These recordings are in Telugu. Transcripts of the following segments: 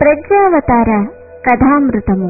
ప్రజ్ఞావతార కథామృతము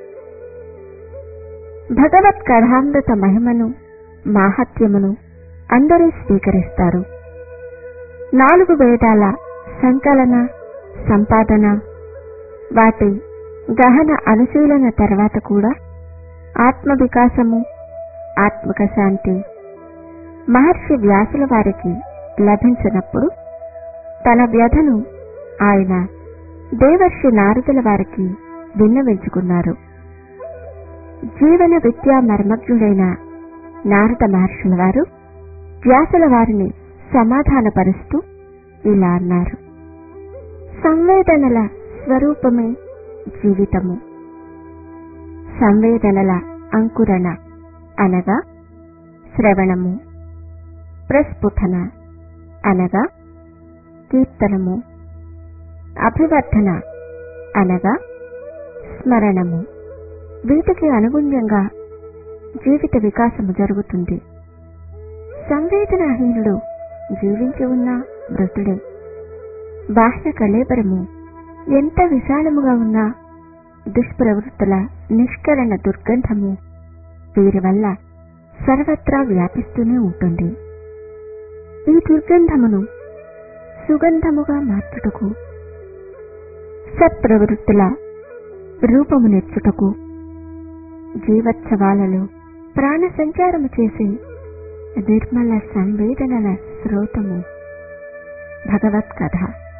భగవత్ కథామృత మహిమను మాహత్యమును అందరూ స్వీకరిస్తారు నాలుగు వేదాల సంకలన సంపాదన వాటి గహన అనుశీలన తర్వాత కూడా ఆత్మ వికాసము ఆత్మక శాంతి మహర్షి వ్యాసుల వారికి లభించినప్పుడు తన వ్యధను ఆయన దేవర్షి నారదుల వారికి విన్నవించుకున్నారు జీవన విద్యా మర్మజ్ఞుడైన నారద మహర్షుల వారు వ్యాసుల వారిని సమాధానపరుస్తూ ఇలా అన్నారు సంవేదనల స్వరూపమే జీవితము సంవేదనల అంకురణ అనగా శ్రవణము ప్రస్ఫుటన అనగా కీర్తనము అభివర్ధన అనగా స్మరణము వీటికి అనుగుణ్యంగా జీవిత వికాసము జరుగుతుంది సంవేదనాహీనుడు జీవించి ఉన్న మృతుడే బాహ్య కళేబరము ఎంత విశాలముగా ఉన్నా దుష్ప్రవృత్తుల నిష్కరణ దుర్గంధము వీరి వల్ల సర్వత్రా వ్యాపిస్తూనే ఉంటుంది ఈ దుర్గంధమును సుగంధముగా మార్చుటకు సత్ప్రవృత్తుల రూపము నెచ్చుటకు జీవోత్సవాలలో ప్రాణ సంచారము చేసే నిర్మల సంవేదనల స్రోతము భగవత్కథ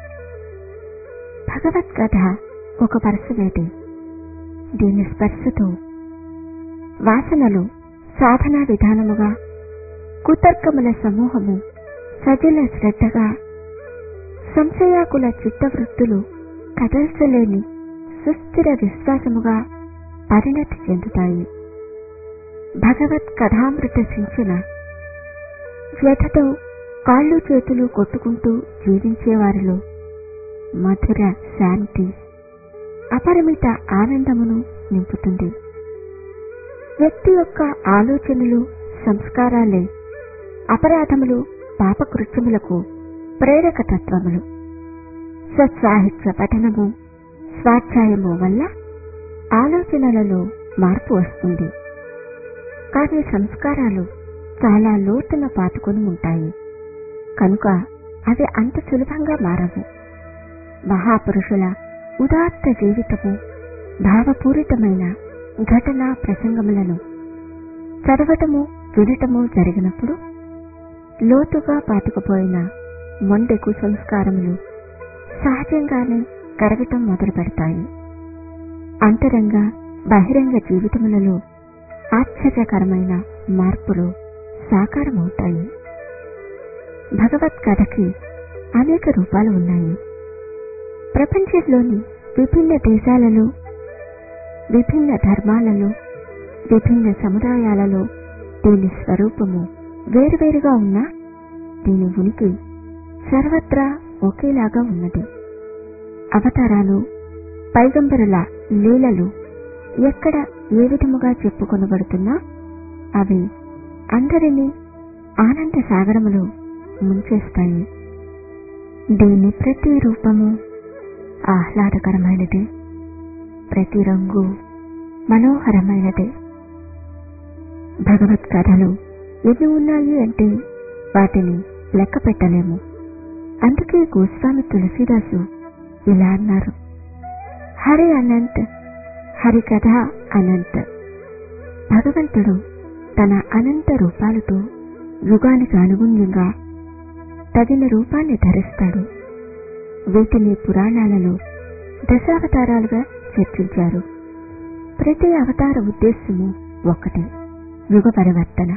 భగవత్కథ ఒక పరశువేటి దీని స్పర్శతో వాసనలు సాధనా విధానముగా కుతర్కముల సమూహము సజల శ్రద్ధగా సంశయాకుల చిత్తవృత్తులు కదల్చలేని సుస్థిర విశ్వాసముగా పరిణతి చెందుతాయి భగవత్ కథామృత సించిన వ్యథతో కాళ్ళు చేతులు కొట్టుకుంటూ జీవించేవారిలో మధుర శాంతి అపరిమిత ఆనందమును నింపుతుంది వ్యక్తి యొక్క ఆలోచనలు సంస్కారాలే అపరాధములు పాపకృత్యములకు ప్రేరక తత్వములు సత్సాహిత్య పఠనము స్వాధ్యాయము వల్ల ఆలోచనలలో మార్పు వస్తుంది కానీ సంస్కారాలు చాలా లోతున పాతుకొని ఉంటాయి కనుక అవి అంత సులభంగా మారవు మహాపురుషుల ఉదాత్త జీవితము భావపూరితమైన ఘటనా ప్రసంగములను చదవటము వినటము జరిగినప్పుడు లోతుగా పాతుకుపోయిన మొండె కుసంస్కారములు సహజంగానే కరగటం మొదలు పెడతాయి అంతరంగ బహిరంగ జీవితములలో ఆశ్చర్యకరమైన మార్పులు సాకారమవుతాయి భగవత్ కథకి అనేక రూపాలు ఉన్నాయి ప్రపంచంలోని విభిన్న దేశాలలో విభిన్న ధర్మాలలో విభిన్న సముదాయాలలో దీని స్వరూపము వేరువేరుగా ఉన్నా దీని ఉనికి సర్వత్రా ఒకేలాగా ఉన్నది అవతారాలు పైగంబరుల లీలలు ఎక్కడ ఏ విధముగా చెప్పుకొనబడుతున్నా అవి అందరినీ ఆనంద సాగరములో ముంచేస్తాయి దీని ప్రతి రూపము ఆహ్లాదకరమైనది ప్రతి రంగు మనోహరమైనదే భగవత్ కథలు ఎన్ని ఉన్నాయి అంటే వాటిని లెక్క పెట్టలేము అందుకే గోస్వామి తులసిదాసు ఇలా అన్నారు హరి అనంత్ హరి కథ అనంత్ భగవంతుడు తన అనంత రూపాలతో యుగానికి అనుగుణ్యంగా తగిన రూపాన్ని ధరిస్తాడు వీటిని పురాణాలలో దశావతారాలుగా చర్చించారు ప్రతి అవతార ఉద్దేశ్యము ఒక్కటే యుగ పరివర్తన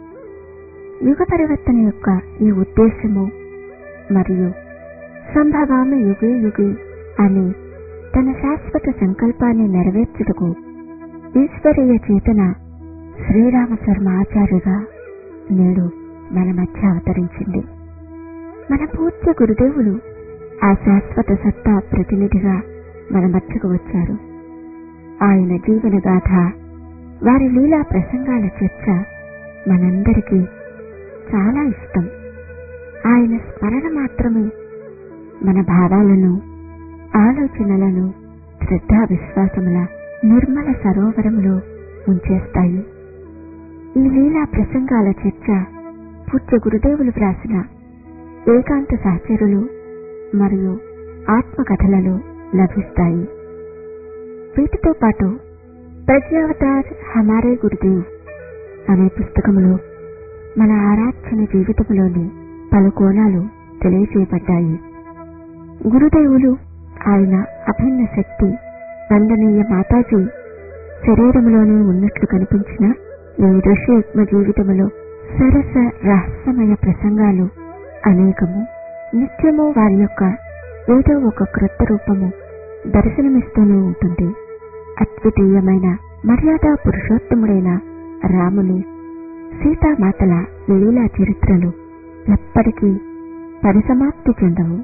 యుగ పరివర్తన యొక్క ఈ ఉద్దేశము మరియు సంభవామి యుగే యుగే అనే తన శాశ్వత సంకల్పాన్ని నెరవేర్చుటకు ఈశ్వరీయ చేతన శ్రీరామ శర్మ ఆచార్యుగా నేడు మన మధ్య అవతరించింది మన పూజ్య గురుదేవులు ఆ శాశ్వత సత్తా ప్రతినిధిగా మన మధ్యకు వచ్చారు ఆయన జీవన గాథ వారి లీలా ప్రసంగాల చర్చ మనందరికీ చాలా ఇష్టం ఆయన స్మరణ మాత్రమే మన భావాలను ఆలోచనలను శ్రద్ధా విశ్వాసముల నిర్మల సరోవరములో ఉంచేస్తాయి ఈ లీలా ప్రసంగాల చర్చ పూజ్య గురుదేవులు వ్రాసిన ఏకాంత సహచరులు మరియు ఆత్మకథలలో లభిస్తాయి వీటితో పాటు ప్రజ్ఞావతార్ హమారే గురుదేవ్ అనే పుస్తకములో మన ఆరాధన జీవితంలోని పలు కోణాలు తెలియజేయబడ్డాయి గురుదేవులు ఆయన అభిన్న శక్తి వందనీయ మాతాజీ శరీరంలోనే ఉన్నట్లు కనిపించిన ఈ ఋషియుగ్మ జీవితములో సరస రహస్యమయ ప్రసంగాలు అనేకము నిత్యము వారి యొక్క ఏదో ఒక క్రొత్త రూపము దర్శనమిస్తూనే ఉంటుంది అద్వితీయమైన మర్యాద పురుషోత్తముడైన రాముని సీతామాతల లీలా చరిత్రలు ఎప్పటికీ పరిసమాప్తి చెందవు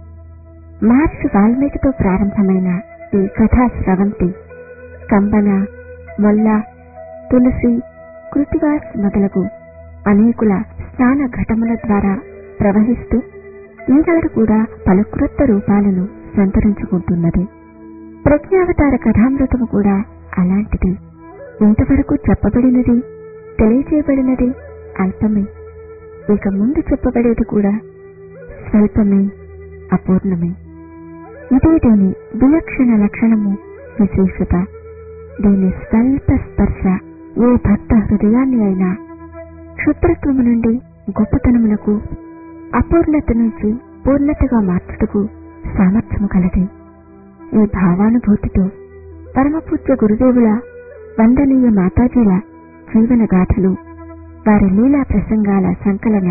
మహర్షి వాల్మీకితో ప్రారంభమైన ఈ కథా స్రవంతి కంబన మొల్ల తులసి కృతివాస్ మొదలగు అనేకుల స్నాన ఘటముల ద్వారా ప్రవహిస్తూ ఈనాడు కూడా పలు క్రొత్త రూపాలను సంతరించుకుంటున్నది ప్రజ్ఞావతార కథామృతము కూడా అలాంటిది ఇంతవరకు చెప్పబడినది తెలియచేయబడినది అల్పమే ఇక ముందు చెప్పబడేది కూడా స్వల్పమే అపూర్ణమే ఇదే దీని విలక్షణ లక్షణము విశేషత దీని స్వల్ప స్పర్శ ఏ భక్త హృదయాన్ని అయినా క్షుద్రత్వము నుండి గొప్పతనములకు అపూర్ణత నుంచి పూర్ణతగా మార్చుటకు సామర్థ్యము కలది ఈ భావానుభూతితో పరమపూజ్య గురుదేవుల వందనీయ మాతాజీల జీవన గాథలు వారి లీలా ప్రసంగాల సంకలన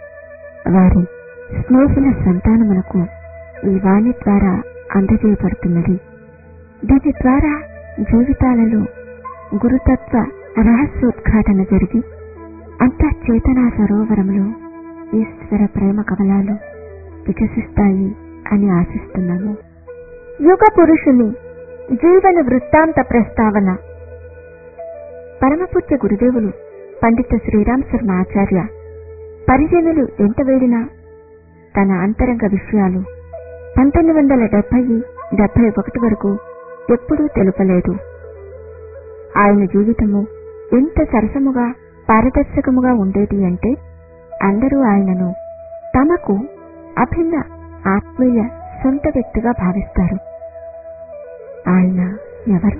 వారి స్నేహితుల సంతానమునకు ఈ వాణి ద్వారా అందజేయబడుతున్నది దీని ద్వారా జీవితాలలో గురుతత్వ రహస్యోద్ఘాటన జరిగి అంతఃచేతనా సరోవరంలో ఈశ్వర ప్రేమ కమలాలు వికసిస్తాయి అని ఆశిస్తున్నాము యుగ పురుషుని జీవన వృత్తాంత ప్రస్తావన పరమపుత్ర గురుదేవులు పండిత శ్రీరామ్ శర్మ ఆచార్య పరిజనులు ఎంత వేడినా తన అంతరంగ విషయాలు పంతొమ్మిది వందల డెబ్బై డెబ్బై ఒకటి వరకు ఎప్పుడూ తెలుపలేదు ఆయన జీవితము ఎంత సరసముగా పారదర్శకముగా ఉండేది అంటే అందరూ ఆయనను తమకు అభిన్న ఆత్మీయ సొంత వ్యక్తిగా భావిస్తారు ఆయన ఎవరు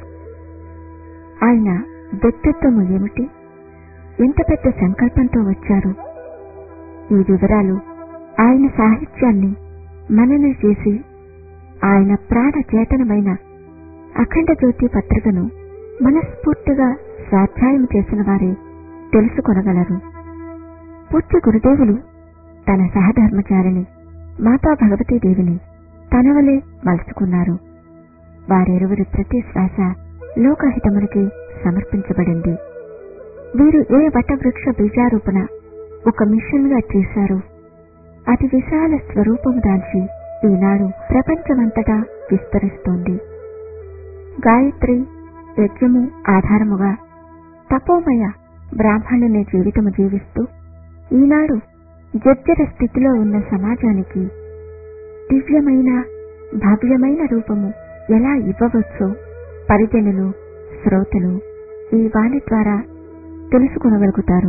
ఆయన వ్యక్తిత్వము ఏమిటి ఎంత పెద్ద సంకల్పంతో వచ్చారు ఈ వివరాలు ఆయన సాహిత్యాన్ని మనన చేసి ఆయన ప్రాణ చేతనమైన అఖండ జ్యోతి పత్రికను మనస్ఫూర్తిగా స్వాధ్యాయం చేసిన వారే తెలుసుకొనగలరు పూజ్య గురుదేవులు తన సహధర్మచారిని మాతా భగవతీదేవిని తన వలె మలుచుకున్నారు వారిరువురి ప్రతి శ్వాస లోకహితమునికి సమర్పించబడింది వీరు ఏ వటవృక్ష బీజారూపణ ఒక మిషన్ గా చేశారు అతి విశాల స్వరూపము దాల్చి ఈనాడు ప్రపంచమంతటా విస్తరిస్తోంది గాయత్రి యజ్ఞము ఆధారముగా తపోమయ బ్రాహ్మణుని జీవితము జీవిస్తూ ఈనాడు జర్జర స్థితిలో ఉన్న సమాజానికి దివ్యమైన భవ్యమైన రూపము ఎలా ఇవ్వవచ్చో పరిజనులు శ్రోతలు ఈ వాణి ద్వారా తెలుసుకొనగలుగుతారు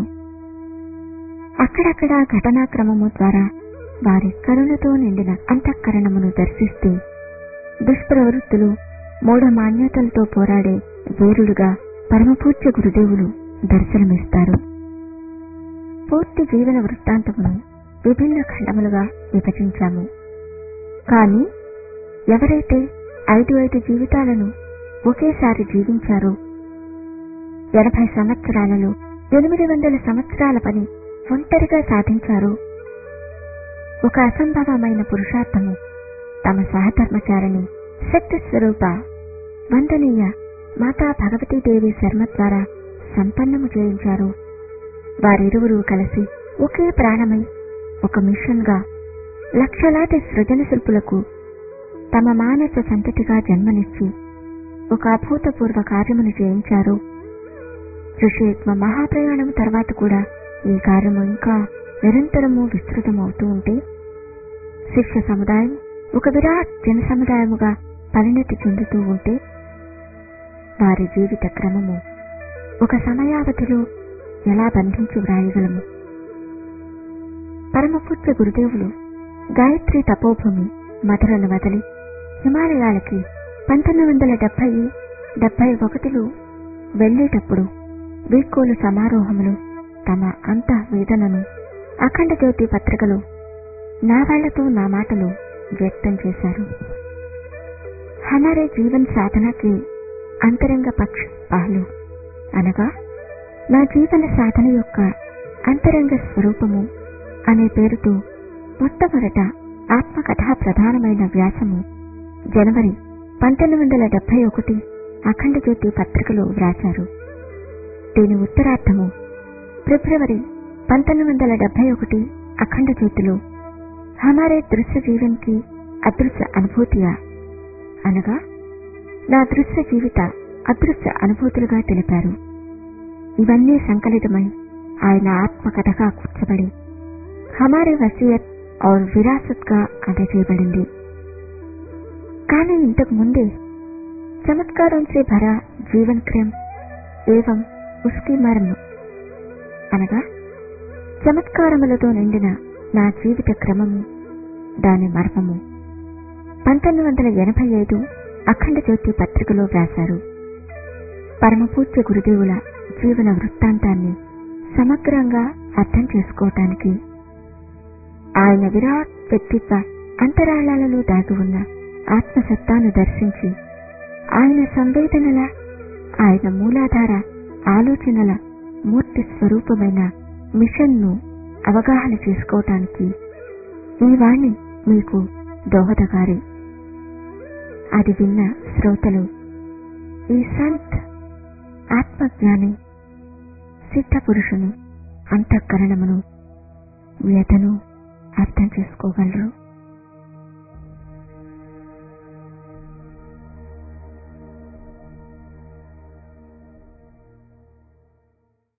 అక్కడక్కడ ఘటనాక్రమము ద్వారా వారి కరుణతో నిండిన అంతఃకరణమును దర్శిస్తే దుష్ప్రవృత్తులు మూఢమాన్యతలతో పోరాడే వీరుడుగా పరమపూజ్య గురుదేవులు దర్శనమిస్తారు పూర్తి జీవన వృత్తాంతమును విభిన్న ఖండములుగా విభజించాము కానీ ఎవరైతే ఐదు ఐదు జీవితాలను ఒకేసారి జీవించారో ఎనభై సంవత్సరాలలో ఎనిమిది వందల సంవత్సరాల పని ఒంటరిగా సాధించారు ఒక అసంభవమైన పురుషార్థము తమ సహధర్మచారిణి శక్తి స్వరూప వందనీయ మాతా భగవతీదేవి శర్మ ద్వారా సంపన్నము చేయించారు వారిరువురు కలిసి ఒకే ప్రాణమై ఒక మిషన్ గా లక్షలాది సృజన శిల్పులకు తమ మానస సంతతిగా జన్మనిచ్చి ఒక అభూతపూర్వ కార్యమును చేయించారు ఋషియుగ్మ మహాప్రయాణం తర్వాత కూడా ఈ కార్యము ఇంకా నిరంతరము విస్తృతమవుతూ ఉంటే శిష్య సముదాయం ఒక విరాట్ జన సముదాయముగా పరిణతి చెందుతూ ఉంటే వారి జీవిత క్రమము ఒక సమయావధిలో ఎలా బంధించి వ్రాయగలము పరమపూజ్య గురుదేవులు గాయత్రి తపోభూమి మధురను వదిలి హిమాలయాలకి పంతొమ్మిది వందల డెబ్బై డెబ్బై ఒకటిలో వెళ్లేటప్పుడు వీడ్కోలు సమారోహములు తమ అంత వేదనను అఖండ జ్యోతి పత్రికలో నా వాళ్లతో నా మాటలు వ్యక్తం చేశారు హమారే జీవన్ సాధనకి అంతరంగ పక్ష పహలు అనగా నా జీవన సాధన యొక్క అంతరంగ స్వరూపము అనే పేరుతో మొట్టమొదట ఆత్మకథా ప్రధానమైన వ్యాసము జనవరి పంతొమ్మిది వందల డెబ్బై ఒకటి అఖండ జ్యోతి పత్రికలో వ్రాశారు దీని ఉత్తరార్థము ఫిబ్రవరి పంతొమ్మిది వందల డెబ్బై ఒకటి అఖండ జ్యోతిలో హమారే దృశ్య జీవన్ కి అదృశ్య అనుభూతియా అనగా నా దృశ్య జీవిత అదృశ్య అనుభూతులుగా తెలిపారు ఇవన్నీ సంకలితమై ఆయన ఆత్మకథగా కూర్చబడి హమారే వసీయత్ ఔర్ విరాసత్ గా అందజేయబడింది కానీ ఇంతకు ముందే చమత్కారం సే భరా జీవన్ క్రమ్ ఏవం ఉస్కి మర్మ అనగా చమత్కారములతో నిండిన నా జీవిత క్రమము దాని మర్మము పంతొమ్మిది వందల ఎనభై ఐదు అఖండ జ్యోతి పత్రికలో వ్రాశారు పరమపూజ్య గురుదేవుల జీవన వృత్తాంతాన్ని సమగ్రంగా అర్థం చేసుకోవటానికి ఆయన విరాట్ వ్యక్తిత్వ అంతరాళాలలో దాగి ఉన్న ఆత్మసత్తాను దర్శించి ఆయన సంవేదనల ఆయన మూలాధార ఆలోచనల మూర్తి స్వరూపమైన మిషన్ను అవగాహన చేసుకోవటానికి ఈ వాణి మీకు దోహదగారి అది విన్న శ్రోతలు ఈ సంత్ ఆత్మజ్ఞాని సిద్ధ పురుషును అంతఃకరణమును వ్యతను అర్థం చేసుకోగలరు